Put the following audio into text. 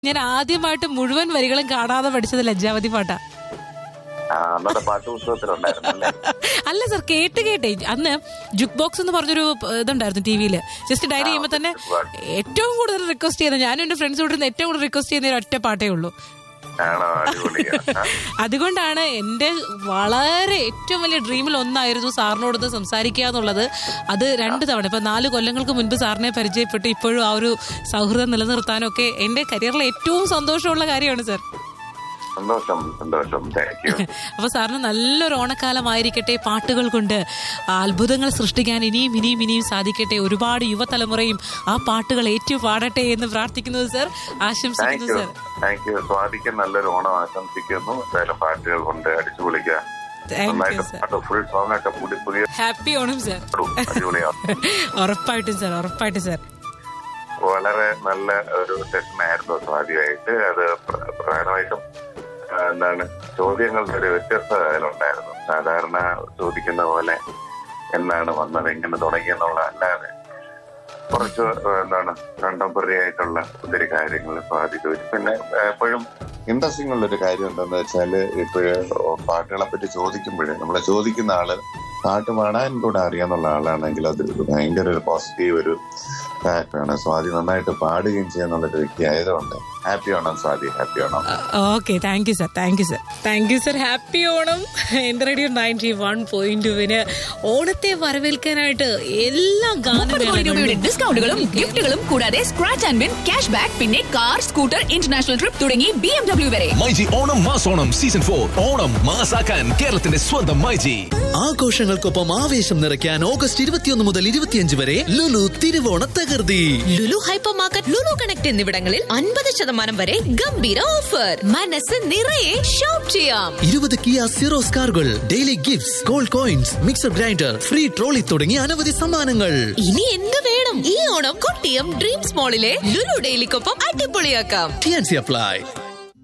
ഞാൻ ആദ്യമായിട്ട് മുഴുവൻ വരികളും കാണാതെ പഠിച്ചത് ലജ്ജാവതി പാട്ടാ ആ, അന്നത്തെ പാട്ടുപുസ്തകത്തിലുണ്ടായിരുന്നു അല്ലേ അല്ല സർ കേട്ട് കേട്ടേ അന്ന് ജുക്ക് ബോക്സ് എന്ന് പറഞ്ഞൊരു ഏഹ്, ഇതുണ്ടായിരുന്നു ടി വിയിൽ ജസ്റ്റ് ഡയറി ചെയ്യുമ്പോൾ തന്നെ ഏറ്റവും കൂടുതൽ റിക്വസ്റ്റ് ചെയ്യുന്നത് ഞാനും എന്റെ ഫ്രണ്ട്സ് കൂടെ ഏറ്റവും കൂടുതൽ റിക്വസ്റ്റ് ചെയ്യുന്ന ഒരു ഒറ്റ പാട്ടേ ഉള്ളൂ ആണോ അടിപൊളിയാ ആ, അതുകൊണ്ടാണ് എൻ്റെ വളരെ ഏറ്റവും വലിയ ഡ്രീമിൽ ഒന്നായിരുന്നു സാറിനോടൊന്ന് സംസാരിക്കുക എന്നുള്ളത് അത് രണ്ട് തവണ ഇപ്പൊ നാല് കൊല്ലങ്ങൾക്ക് മുൻപ് സാറിനെ പരിചയപ്പെട്ട് ഇപ്പോഴും ആ ഒരു സൗഹൃദം നിലനിർത്താനൊക്കെ എൻ്റെ കരിയറിലെ ഏറ്റവും സന്തോഷമുള്ള കാര്യമാണ് സർ സന്തോഷം സന്തോഷം താങ്ക് യു അപ്പൊ സാറിന് നല്ലൊരു ഓണക്കാലമായിരിക്കട്ടെ പാട്ടുകൾ കൊണ്ട് അത്ഭുതങ്ങൾ സൃഷ്ടിക്കാൻ ഇനിയും ഇനിയും ഇനിയും സാധിക്കട്ടെ ഒരുപാട് യുവതലമുറയും ആ പാട്ടുകൾ ഏറ്റു പാടട്ടെ എന്ന് പ്രാർത്ഥിക്കുന്നത് സർ താങ്ക് ആശംസിക്കുന്നു യു സർ താങ്ക് യു സ്വാതിക്ക് നല്ലൊരു ഓണം ആശംസിക്കുന്നു എന്തായാലും പാട്ടുകൾ കൊണ്ട് അടിച്ചു പൊളിക്കുക താങ്ക് യു നന്നായിട്ട് സർ പാട്ട് ഫുൾ സോങ് ഒക്കെ പുതിയ പുതിയ ഹാപ്പി ഓണം സർ അടിപൊളിയാണ് ഉറപ്പായിട്ടും സർ ഉറപ്പായിട്ടും സർ വളരെ നല്ല ഒരു സെഷൻ ആയിരുന്നു സ്വാതിയായിട്ട് അത് പ്ര- പ്രധാനമായിട്ടും ആ, എന്താണ് ചോദ്യങ്ങളുടെ ഒരു വ്യത്യസ്തത അതിലുണ്ടായിരുന്നു സാധാരണ ചോദിക്കുന്ന പോലെ എന്നാണ് വന്നത് എങ്ങനെ തുടങ്ങി എന്നുള്ള അല്ലാതെ കുറച്ച് ആ, എന്താണ് കണ്ടംപററി ആയിട്ടുള്ള ഒത്തിരി കാര്യങ്ങൾ സ്വാതി ചോദിച്ചു പിന്നെ ആ, എപ്പോഴും ഇൻട്രസ്റ്റിംഗ് ഉള്ള ഒരു കാര്യം എന്താന്ന് വെച്ചാല് ഇപ്പോഴ് പാട്ടുകളെ പറ്റി ചോദിക്കുമ്പോഴേ നമ്മളെ ചോദിക്കുന്ന ആള് പാട്ട് പാടാൻ കൂടെ അറിയാന്നുള്ള ആളാണെങ്കിൽ അത് ഭയങ്കര ഒരു പോസിറ്റീവ് ഒരു ഫാക്ടറാണ് സ്വാതി നന്നായിട്ട് പാടുകയും ചെയ്യാന്നുള്ളൊരു വ്യക്തി ആയതുകൊണ്ട് ഹാപ്പി ആണോ സ്വാതി ഹാപ്പി ആണോ okay thank you sir thank you sir thank you sir happy Onam എന്റെ റേഡിയോ നയൻറ്റി വൺ പോയിന്റ് ടുവിന് ഓണത്തെ വരവേൽക്കാനായിട്ട് എല്ലാ മുപ്പത് കോടി രൂപയുടെ ഗാനമേളകളും ഡിസ്കൗണ്ടുകളും ഗിഫ്റ്റുകളും കൂടാതെ scratch and win cash back പിന്നെ കാർ സ്കൂട്ടർ ഇന്റർനാഷണൽ ട്രിപ്പ് തുടങ്ങി ബി എം ഡബ്ല്യു വരെ മൈജി ഓണം മാസോണം സീസൺ ഫോർ ഓണം മാസാക്കാൻ കേരളത്തിന്റെ സ്വന്തം മൈജി ആഘോഷങ്ങൾക്കൊപ്പം ആവേശം നിറയ്ക്കാൻ ഓഗസ്റ്റ് ഇരുപത്തിയൊന്ന് മുതൽ ഇരുപത്തിയഞ്ച് വരെ ലുലു തിരുവോണ തകർത്തി Lulu hyper market Lulu connect എന്നിവിടങ്ങളിൽ അൻപത് ശതമാനം വരെ ഗംഭീര ഓഫർ മനസ്സ് നിറയെ ഷോപ്പ് ചെയ്യാം ഇരുപത് കിയ സീറോസ് കാറുകൾ daily gifts gold coins mixer grinder free trolley തുടങ്ങി അനവധി സമ്മാനങ്ങൾ ഇനി എന്ത് വേണം ഈ ഓണം കൊട്ടിയം ഡ്രീംസ് മോളിലെ ലുലു ഡെയിലിക്കൊപ്പം അടിപൊളിയാക്കാം ടി അപ്ലൈ